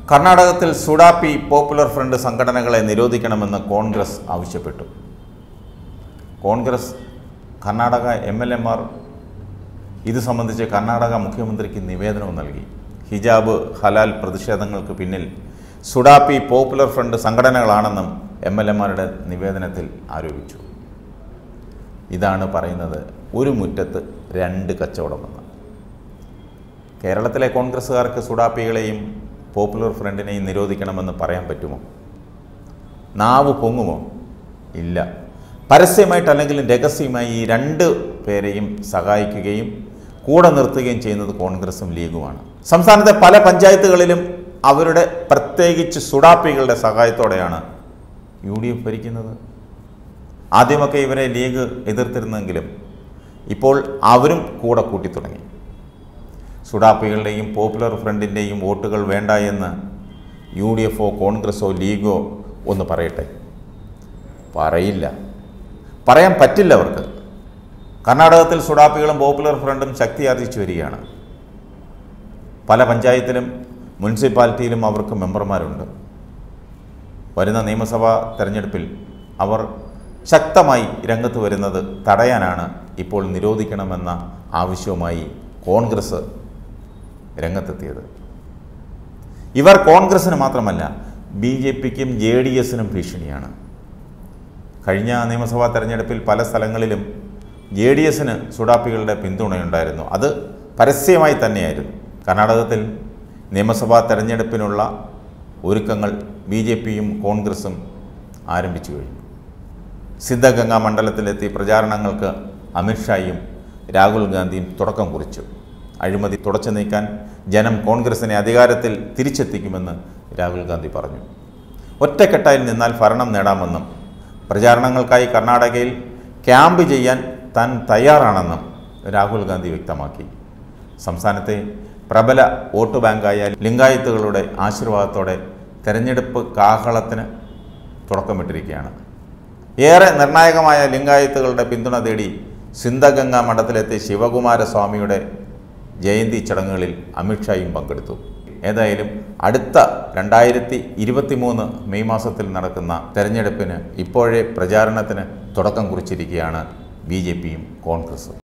കർണാടകത്തിൽ സുഡാപ്പി popular front സംഘടനകളെ നിരോധിക്കണമെന്ന് കോൺഗ്രസ് ആവശ്യപ്പെട്ടു കോൺഗ്രസ് കർണാടക എം എൽ എമാർ ഇത് സംബന്ധിച്ച് കർണാടക മുഖ്യമന്ത്രിക്ക് നിവേദനവും നൽകി ഹിജാബ് ഹലാൽ പ്രതിഷേധങ്ങൾക്ക് പിന്നിൽ സുഡാപ്പി പോപ്പുലർ ഫ്രണ്ട് സംഘടനകളാണെന്നും എം എൽ എമാരുടെ നിവേദനത്തിൽ ആരോപിച്ചു ഇതാണ് പറയുന്നത് ഒരു മുറ്റത്ത് രണ്ട് കച്ചവടമെന്ന് കേരളത്തിലെ കോൺഗ്രസ്സുകാർക്ക് സുഡാപ്പികളെയും പോപ്പുലർ ഫ്രണ്ടിനെയും നിരോധിക്കണമെന്ന് പറയാൻ പറ്റുമോ നാവ് പൊങ്ങുമോ ഇല്ല പരസ്യമായിട്ടല്ലെങ്കിലും രഹസ്യമായി ഈ രണ്ട് പേരെയും സഹായിക്കുകയും കൂടെ നിർത്തുകയും ചെയ്യുന്നത് കോൺഗ്രസും ലീഗുമാണ് സംസ്ഥാനത്തെ പല പഞ്ചായത്തുകളിലും അവരുടെ പ്രത്യേകിച്ച് സുഡാപ്പികളുടെ സഹായത്തോടെയാണ് യു ഡി എഫ് ഭരിക്കുന്നത് ആദ്യമൊക്കെ ഇവരെ ലീഗ് എതിർത്തിരുന്നെങ്കിലും ഇപ്പോൾ അവരും കൂടെ കൂട്ടിത്തുടങ്ങി സുഡാപ്പികളുടെയും പോപ്പുലർ ഫ്രണ്ടിൻ്റെയും വോട്ടുകൾ വേണ്ട എന്ന് യു ഡി എഫോ കോൺഗ്രസോ ലീഗോ ഒന്ന് പറയട്ടെ പറയില്ല പറയാൻ പറ്റില്ല അവർക്ക് കർണാടകത്തിൽ സുഡാപ്പികളും പോപ്പുലർ ഫ്രണ്ടും ശക്തി ആർജിച്ചു വരികയാണ് പല പഞ്ചായത്തിലും മുനിസിപ്പാലിറ്റിയിലും അവർക്ക് മെമ്പർമാരുണ്ട് വരുന്ന നിയമസഭാ തെരഞ്ഞെടുപ്പിൽ അവർ ശക്തമായി രംഗത്ത് വരുന്നത് തടയാനാണ് ഇപ്പോൾ നിരോധിക്കണമെന്ന ആവശ്യവുമായി കോൺഗ്രസ് രംഗത്തെത്തിയത് ഇവർ കോൺഗ്രസ്സിന് മാത്രമല്ല ബി ജെ പിക്കും ജെ ഡി എസിനും ഭീഷണിയാണ് കഴിഞ്ഞ നിയമസഭാ തെരഞ്ഞെടുപ്പിൽ പല സ്ഥലങ്ങളിലും ജെ ഡി എസിന് സുഡാപ്പികളുടെ പിന്തുണയുണ്ടായിരുന്നു അത് പരസ്യമായി തന്നെയായിരുന്നു കർണാടകത്തിൽ നിയമസഭാ തെരഞ്ഞെടുപ്പിനുള്ള ഒരുക്കങ്ങൾ ബി ജെ പിയും കോൺഗ്രസും ആരംഭിച്ചു കഴിഞ്ഞു സിദ്ധഗംഗാ മണ്ഡലത്തിലെത്തി പ്രചാരണങ്ങൾക്ക് അമിത്ഷായും രാഹുൽ ഗാന്ധിയും തുടക്കം കുറിച്ചു അഴിമതി തുടച്ചു നീക്കാൻ ജനം കോൺഗ്രസിനെ അധികാരത്തിൽ തിരിച്ചെത്തിക്കുമെന്ന് രാഹുൽ ഗാന്ധി പറഞ്ഞു ഒറ്റക്കെട്ടായി നിന്നാൽ ഭരണം നേടാമെന്നും പ്രചാരണങ്ങൾക്കായി കർണാടകയിൽ ക്യാമ്പ് ചെയ്യാൻ താൻ തയ്യാറാണെന്നും രാഹുൽ ഗാന്ധി വ്യക്തമാക്കി സംസ്ഥാനത്തെ പ്രബല വോട്ട് ബാങ്കായ ലിംഗായത്തുകളുടെ ആശീർവാദത്തോടെ തെരഞ്ഞെടുപ്പ് കാഹളത്തിന് തുടക്കമിട്ടിരിക്കുകയാണ് ഏറെ നിർണായകമായ ലിംഗായത്തുകളുടെ പിന്തുണ തേടി സിന്ധഗംഗ മഠത്തിലെത്തി ശിവകുമാരസ്വാമിയുടെ ജയന്തി ചടങ്ങുകളിൽ അമിത്ഷായും പങ്കെടുത്തു ഏതായാലും അടുത്ത രണ്ടായിരത്തി ഇരുപത്തി മൂന്ന് മെയ് മാസത്തിൽ നടക്കുന്ന തെരഞ്ഞെടുപ്പിന് ഇപ്പോഴേ പ്രചാരണത്തിന് തുടക്കം കുറിച്ചിരിക്കുകയാണ് ബി ജെ പിയും കോൺഗ്രസും